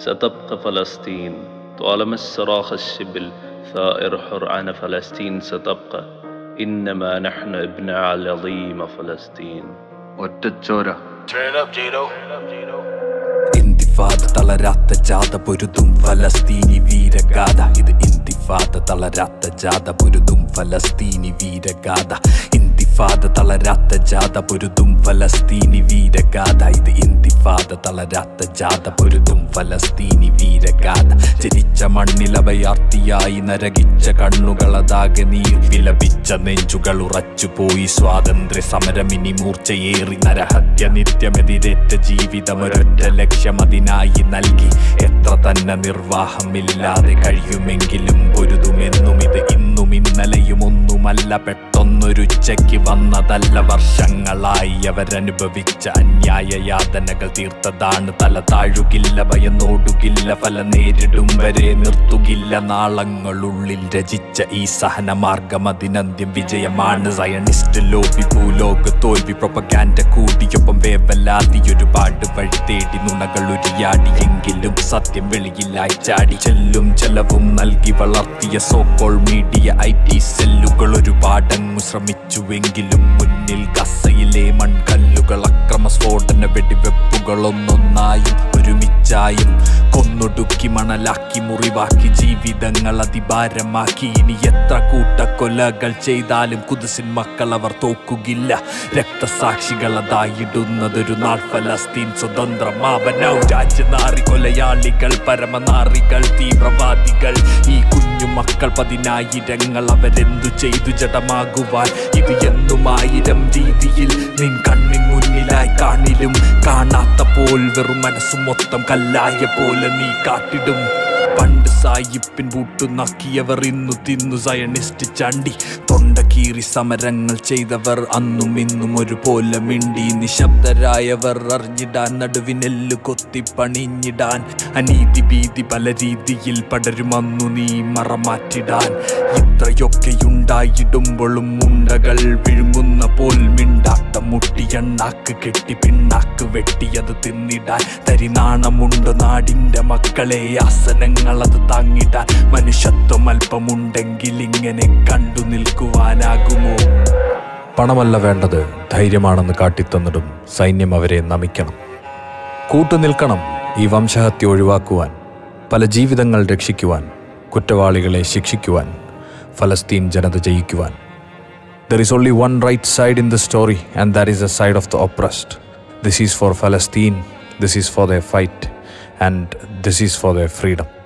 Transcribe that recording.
ستبقى فلسطين طالما الصراخ الشبل ثائر حر عن فلسطين ستبقى إنما نحن ابناء العظيمة فلسطين ഒറ്റച്ചോര Turn up, Jado. ഇന്തിഫാദ തളരാത്ത ജാഥ പൊരുതും ഫലസ്തീനി വീരഗാഥ ഇത് ഇന്തിഫാദ തളരാത്ത ജാഥ പൊരുതും ഫലസ്തീനി വീരഗാഥ ഇന്തിഫാദ തളരാത്ത ജാഥ പൊരുതും ഫലസ്തീനി വീരഗാഥ ഇത് ഇന്തിഫാദ തളരാത്ത ജാഥ പൊരുതും ഫലസ്തീനി വീരഗാഥ ജനിച്ച മണ്ണിലവയാർത്തിയായി നരകിച്ച കണ്ണുകളതാകെ നീർ വിലപിച്ച നെഞ്ചുകൾ ഉറച്ചുപോയി സ്വാതന്ത്ര്യ സമരമിനി മൂർച്ചയേറി നരഹത്യ നിത്യമെതിരേറ്റ ജീവിതം ഒരൊറ്റ ലക്ഷ്യം അതിനായി നൽകി എത്ര തന്നെ നിർവാഹമില്ലാതെ കഴിയുമെങ്കിലും പൊരുതുമെന്നും ഇത് ഇന്നും ഇന്നലെയും ഒന്നുമല്ല പെട്ടെന്നൊരുച്ചയ്ക്ക് വന്നതല്ല വർഷങ്ങളായി അവരനുഭവിച്ച അന്യായ യാതനകൾ തീർത്തതാണ് തല താഴുകില്ല ഭയന്നോടുകില്ല ഫല നേരിടും വരെ നിർത്തുകില്ല നാളങ്ങളുള്ളിൽ രചിച്ച ഈ സഹനമാർഗം അതിനന്ത്യം വിജയമാണ് സയനിസ്റ്റ് ലോബി ഭൂലോക തോൽവി പ്രൊപ്പഗാൻഡ കൂടിയൊപ്പം വേവലാതി ഒരുപാട് വഴി തേടി നുണകൾ ഉരിയാടിയെങ്കിലും സത്യം വെളിയിലായി ചാടി ചെല്ലും ചെലവും നൽകി വളർത്തിയ സോക്കോൾ മീഡിയ ഐ ടി സെല്ലുകൾ ഒരുപാടങ്ങു ശ്രമിച്ചുവെങ്കിലും മുന്നിൽ ഗസയിലെ മൺകല്ലുകൾ അക്രമ സ്ഫോടന വെടിവെപ്പുകൾ ഒന്നൊന്നായും ഒരുമിച്ചായും കൊന്നൊടുക്കി മണലാക്കി മുറിവാക്കി ജീവിതങ്ങൾ അതിഭാരമാക്കി ഇനി എത്ര കൂട്ടക്കൊലകൾ ചെയ്താലും കുതിസിൻ മക്കൾ അവർ തോക്കുകില്ല രക്തസാക്ഷികൾ അതായിടുന്നതൊരു നാൾ ഫലസ്തീൻ സ്വതന്ത്രമാവനൗ രാജ്യനാറി കൊലയാളികൾ പരമനാറികൾ തീവ്രവാദികൾ ഈ കുഞ്ഞു മക്കൾ പതിനായിരങ്ങൾ അവരെന്തു ചെയ്തു ജഡമാകുവാൻ ഇത് എന്നും ആയിരം രീതിയിൽ നിൻ കണ്ണിൻ മുന്നിലായി കാണിലും കാണാത്ത പോൽ വെറും മനസ്സ് മൊത്തം കല്ലായ പോലെ നീ കാട്ടിടും പണ്ട് സായിപ്പിൻ ബൂട്ടു നക്കിയവർ ഇന്നു തിന്നു സയനിസ്റ്റ് ചണ്ടി തൊണ്ട കീറി സമരങ്ങൾ ചെയ്തവർ അന്നും ഇന്നും ഒരുപോലെ മിണ്ടി നിശബ്ദരായവർ അറിഞ്ഞിടാൻ നടുവിനെല്ലു കൊത്തി പണിഞ്ഞിടാൻ അനീതി ഭീതി പല രീതിയിൽ പടരുമന്നു നീ മറമാറ്റിടാൻ ഇത്രയൊക്കെയുണ്ടായിടുമ്പോഴും മുണ്ടകൾ വിഴുങ്ങുന്ന പോൽ മിണ്ടാട്ടം മുട്ടി എണ്ണാക്ക് കെട്ടി പിണ്ണാക്ക് വെട്ടിയത് തിന്നിടാൻ തരിനാണമുണ്ട് നാടിന്റെ മക്കളെ ആസനങ്ങളത് താങ്ങിടാൻ മനുഷ്യത്വം അല്പമുണ്ടെങ്കിൽ ഇങ്ങനെ കണ്ടു നിൽക്കുവാനാകുമോ പണമല്ല വേണ്ടത് ധൈര്യമാണെന്ന് കാട്ടിത്തന്നിടും സൈന്യം അവരെ നമിക്കണം കൂട്ടുനിൽക്കണം ഈ വംശഹത്യ ഒഴിവാക്കുവാൻ പല ജീവിതങ്ങൾ രക്ഷിക്കുവാൻ കുറ്റവാളികളെ ശിക്ഷിക്കുവാൻ ഫലസ്തീൻ ജനത ജയിക്കുവാൻ there is only one right side in the story and that is a side of the oppressed this is for Palestine this is for the fight and this is for the freedom